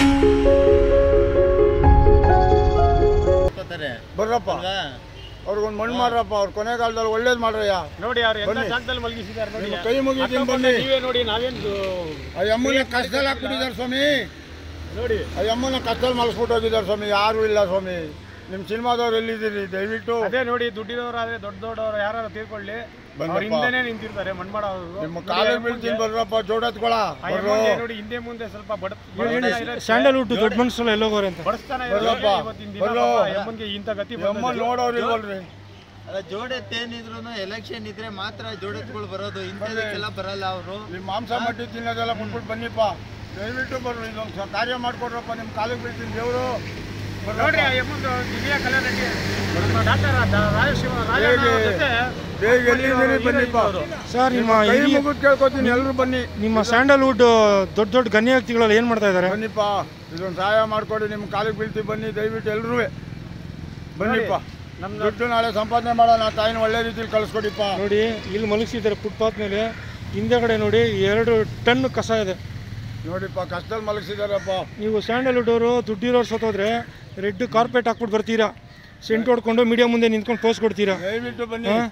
ಬರ್ರಪ್ಪ ಅವ್ರಿಗೊಂದು ಮಣ್ಣು ಮಾಡ್ರಪ್ಪ ಅವ್ರ ಕೊನೆಗಾಲದಲ್ಲಿ ಒಳ್ಳೇದು ಮಾಡ್ರಯ್ಯ ನೋಡಿ ಅವ್ರು ಎಂತ ಬನ್ನಿ. ಜಾಗದಲ್ಲಿ ಮಲಗಿಸಿದ್ದಾರೆ ನೋಡಿ ನಿಮ್ಮ ಕೈ ಮುಗಿತೀನಿ ಅಕ್ಕಪಕ್ಕ ಬನ್ನಿ. ನೀವೇ ನೋಡಿ ನಾವೇನು ಆ ಅಮ್ಮನ ಕಷ್ಟದಲ್ಲಿ ಹಾಕ್ಬಿಟ್ಟಿದ್ದಾರೆ ಸ್ವಾಮಿ ನೋಡಿ ಆ ಅಮ್ಮನ ಕಷ್ಟದಲ್ಲಿ ಮಲಸ್ಬಿಟ್ಟು ಹೋಗಿದ್ದಾರೆ ಸ್ವಾಮಿ ಯಾರು ಇಲ್ಲ ಸ್ವಾಮಿ ನಿಮ್ಮ ಸಿನಿಮಾದವ್ರು ಎಲ್ಲಿದ್ದೀರಿ ದಯವಿಟ್ಟು ಅದೇ ನೋಡಿ ದುಡ್ಡಿದವರಾದ್ರೆ ದೊಡ್ಡ ದೊಡ್ಡವರು ಯಾರು ತೀರ್ಕೊಳ್ಳಿ ಬನ್ನಪ್ಪ. ಅವ್ರ ಹಿಂದೆನೆ ನಿಂತಿರ್ತಾರೆ ಮಣ್ಣು ಮಾಡೋರು ನಿಮ್ಮ ಕಾಲಿಗೆ ಬೀಳ್ತೀನಿ ಬರ್ರಪ್ಪ ಜೋಡತ್ಕೊಳ ಆ ಬರ್ರು ಯಮ್ಮನ್ಗೆ ನೋಡಿ ಹಿಂದೆ ಮುಂದೆ ಸ್ವಲ್ಪ ಬಡ ಸ್ಯಾಂಡಲ್ವುಡ್ ದೊಡ್ಡ ಮನುಷ್ಯರು ಎಲ್ಲೋಗೋರೆ ಅಂತ ಬಡಸ್ತಾನ ಬರ್ರಪ್ಪ, ಇವತ್ತಿನ ದಿನ ಬರ್ರು. ಪಾಪ ಯಮ್ಮನ್ಗೆ ಇಂಥ ಗತಿ ಈ ಅಮ್ಮ ನೋಡೋರು ಇಲ್ವಲ್ರಿ ಅಲ್ಲ ಜೋಡೆತ್ತೇನಿದ್ರು ಎಲೆಕ್ಷನ್ ಇದ್ರೆ ಮಾತ್ರ ಜೋಡೆತ್ಗಳು ಬರೋದು ಇಂಥದಕ್ಕೆಲ್ಲ ಬರಲ್ಲ ಅವರು ನಿಮ್ಮ ಮಾಂಸ ಮಟ್ಟಿ ತಿನ್ನೋದೆಲ್ಲ ಬಿಟ್ಬಿಟ್ಟು ಬನ್ನಿಪ್ಪ ದಯವಿಟ್ಟು ಬರ್ರಿ ಇದೊಂದು ಸ- ಕಾರ್ಯ ಮಾಡ್ಕೊಡ್ರಪ್ಪ ನಿಮ್ಮ ಕಾಲಿಗೆ ಬೀಳ್ತೀನಿ ದೇವರು ನೋಡ್ರಿ ಆ ಯಮ್ಮಂದು ದಿವ್ಯ ಕಲ್ಯಾಣಕ್ಕೆ ಡಾಕ್ಟರ್ ರಾಜಶಿವ ರಾಜಣ್ಣ ಅವ್ರ ಜೊತೆ ಬೇಗ ಎಲ್ಲಿದ್ದೀರಿ ಬನ್ನಿಪ್ಪ ಸರ್ ನಿಮ್ಮ ಕೈ ಹಿರಿಯ- ಮುಗಿದು ಕೇಳ್ಕೊತೀನಿ ಎಲ್ಲರೂ ಬನ್ನಿ ನಿಮ್ಮ ಸ್ಯಾಂಡಲ್ವುಡ್ ದೊಡ್ಡ ದೊಡ್ಡ ಗಣ್ಯ ವ್ಯಕ್ತಿಗಳೆಲ್ಲ ಏನ್ ಮಾಡ್ತಾ ಇದ್ದಾರೆ ಬನ್ನಿಪ್ಪ ಇದೊಂದು ಸಹಾಯ ಮಾಡ್ಕೊಡಿ ನಿಮ್ಮ ಕಾಲಿಗೆ ಬೀಳ್ತೀವಿ ಬನ್ನಿ ದಯವಿಟ್ಟು ಎಲ್ಲರೂ ಬನ್ನಿಪ್ಪ ನಮ್ಮ ದುಡ್ಡು ನಾಳೆ ಸಂಪಾದನೆ ಮಾಡೋಣ ತಾಯಿನ ಒಳ್ಳೆ ರೀತಿಲಿ ಕಳಿಸ್ಕೊಡಿಪ್ಪ ನೋಡಿ ಇಲ್ಲಿ ಮಲಗಿಸಿದ್ದಾರೆ ಫುಟ್ಪಾತ್ ಮೇಲೆ ಹಿಂದೆಗಡೆ ನೋಡಿ ಎರಡು ಟನ್ ಕಸ ಇದೆ ನೋಡಿಪ್ಪ ಕಷ್ಟದಲ್ಲಿ ಮಲಗಿಸಿದಾರಪ್ಪ ನೀವು ಸ್ಯಾಂಡಲ್ವುಡ್ ಅವರು ದುಡ್ಡಿರೋರು ಸತ್ತೋದ್ರೆ ರೆಡ್ ಕಾರ್ಪೆಟ್ ಹಾಕ್ಬಿಟ್ಟು ಬರ್ತೀರಾ ಸೆಂಟ್ ಹೊಡ್ಕೊಂಡು ಮೀಡಿಯಾ ಮುಂದೆ ನಿಂತ್ಕೊಂಡು ಪೋಸ್ ಕೊಡ್ತೀರಾ ದಯವಿಟ್ಟು ಬನ್ನಿ ಹಾ?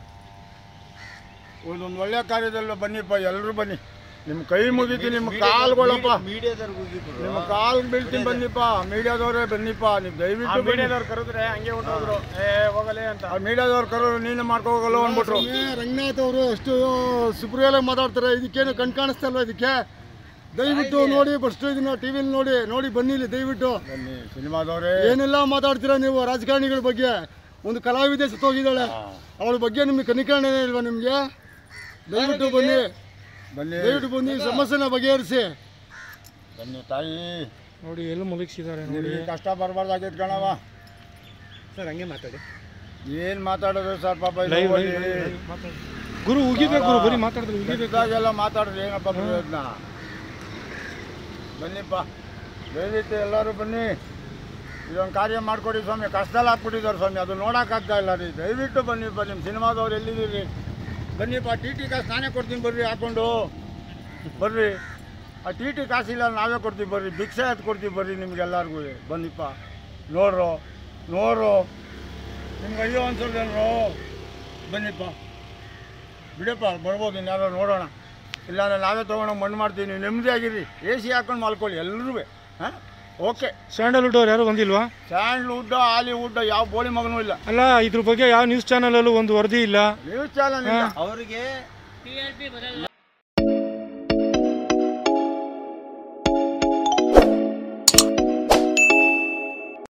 ಒಂದೊಂದು ಒಳ್ಳೆ ಕಾರ್ಯದಲ್ಲಿ ಬನ್ನಿಪ್ಪ ಎಲ್ಲರೂ ಬನ್ನಿ ನಿಮ್ಮ ಕೈ ಮುಗಿತು ನಿಮ್ಮ ಕಾಲ್ಗಳಪ್ಪ ಮೀಡಿಯಾದವ್ರಿಗೆ ಹೋಗಿದ್ರು ನಿಮ್ಮ ಕಾಲ್ ಬೀಳ್ತೀನಿ ಬನ್ನಿಪ್ಪ ಮೀಡಿಯಾದವರೇ ಬನ್ನಿಪ್ಪ ನೀವು ಆ ದಯವಿಟ್ಟು ಬನ್ನಿ ಮೀಡಿಯಾದವ್ರು ಕರೆದ್ರೆ ಹಂಗೆ ಹೊಂಟೋದ್ರು ಏ ಹೋಗಲೇ ಅಂತ ಆ ಮೀಡಿಯಾದವ್ರು ಕರೋರು ನೀನು ಮಾಡ್ಕೋ ಹೋಗಲ್ಲ ಅಂದ್ಬಿಟ್ರು ರಂಗನಾಥ್ ಅವರು ಎಷ್ಟು ಸುಪ್ರಿಯಲ್ಲ ಮಾತಾಡ್ತಾರೆ ಇದಕ್ಕೇನು ಕಣ್ ಕಾಣಿಸ್ತಾ ಇಲ್ವಾ ಇದಕ್ಕೆ ದಯವಿಟ್ಟು ನೋಡಿ ಫಸ್ಟ್ ಇದನ್ನ ಟಿವಿಲಿ ನೋಡಿ ನೋಡಿ ಬನ್ನಿ ಇಲ್ಲಿ ದಯವಿಟ್ಟು ಬನ್ನಿ ಸಿನಿಮಾದವರೇ ಏನೆಲ್ಲ ಮಾತಾಡ್ತೀರಾ ನೀವು ರಾಜಕಾರಣಿಗಳ ಬಗ್ಗೆ ಒಂದು ಕಲಾವಿದೆ ಸತ್ತೋಗಿದ್ದಾಳೆ ಅವಳ ಬಗ್ಗೆ ನಿಮ್ಗೆ ಕನಿಕರಣೆ ಇಲ್ವಾ ನಿಮಗೆ ದಯವಿಟ್ಟು ಬನ್ನಿ ಬನ್ನಿ ದಯವಿಟ್ಟು ಬನ್ನಿ ಈ ಸಮಸ್ಯೆನ ಬಗೆಹರಿಸಿ ಬನ್ನಿ ತಾಯಿ ನೋಡಿ ಎಲ್ಲಿ ಮಲಗಿಸಿದ್ದಾರೆ ನೋಡಿ ನಿಮಗೆ ಕಷ್ಟ ಬರಬಾರ್ದಾಗಿತ್ತು ಕಣವ ಸರ್ ಹಂಗೆ ಮಾತಾಡಿ ಏನು ಮಾತಾಡೋದು ಸರ್ ಪಾಪ ಇದು ಲೈವ್ ಓದಿ. ಗುರು ಉಗಿಬೇಕು ಗುರು ಬರೀ ಮಾತಾಡಿದ್ರೆ ಉಗಿಬೇಕು ಇದ್ದಾಗೆಲ್ಲ ಮಾತಾಡಿದ್ರೆ ಏನಪ್ಪ ಪ್ರಯೋಜನ ಬನ್ನಿಪ್ಪ ದಯವಿಟ್ಟು ಎಲ್ಲರೂ ಬನ್ನಿ ಇದೊಂದು ಕಾರ್ಯ ಮಾಡಿಕೊಡಿ ಸ್ವಾಮಿ ಕಷ್ಟದಲ್ಲಿ ಹಾಕ್ಬಿಟ್ಟಿದ್ದಾರೆ ಸ್ವಾಮಿ ಅದು ನೋಡೋಕ್ಕಾಗ್ತಾ ಇಲ್ಲ ರೀ ದಯವಿಟ್ಟು ಬನ್ನಿಪ್ಪ ನಿಮ್ಮ ಸಿನಿಮಾದವ್ರು ಎಲ್ಲಿದ್ದೀರಿ ಬನ್ನಿಪ್ಪ ಟಿ ಟಿ ಕಾಸು ನಾನೇ ಕೊಡ್ತೀನಿ ಬರ್ರಿ ಹಾಕ್ಕೊಂಡು ಬರ್ರಿ ಆ ಟಿ ಟಿ ಕಾಸಿಲ್ಲ ನಾವೇ ಕೊಡ್ತೀವಿ ಬರ್ರಿ ಭಿಕ್ಷೆ ಎತ್ತು ಕೊಡ್ತೀವಿ ಬರ್ರಿ ನಿಮ್ಗೆಲ್ಲರಿಗೂ ಬನ್ನಿಪ್ಪ ನೋಡ್ರು ನೋಡ್ರು ನಿಮ್ಗೆ ಅಯ್ಯೋ ಅನ್ಸಲ್ದೇನ್ರು ಬನ್ನಿಪ್ಪ ಬಿಡಪ್ಪ ಬರ್ಬೋದು ಇನ್ಯಾರೋ ನೋಡೋಣ ಇಲ್ಲಾಂದ್ರೆ ನಾವೇ ತೊಗೊಂಡು ಮಣ್ಣು ಮಾಡ್ತೀವಿ ನೀವು ನೆಮ್ಮದಿಯಾಗಿರಿ ಎ ಸಿ ಹಾಕೊಂಡು ಮಲ್ಕೊಳ್ಳಿ ಎಲ್ಲರೂ ಹಾಂ ಓಕೆ ಸ್ಯಾಂಡಲ್ವುಡ್ ಅವ್ರು ಯಾರು ಬಂದಿಲ್ವಾ ಸ್ಯಾಂಡ್ಲ್ವುಡ್ ಹಾಲಿವುಡ್ ಯಾವ ಬೋಳಿ ಮಗನೂ ಇಲ್ಲ ಅಲ್ಲ ಇದ್ರ ಬಗ್ಗೆ ಯಾವ ನ್ಯೂಸ್ ಚಾನಲಲ್ಲೂ ಒಂದು ವರದಿ ಇಲ್ಲ ನ್ಯೂಸ್ ಚಾನಲ್ ಇಲ್ಲ ಅವ್ರಿಗೆ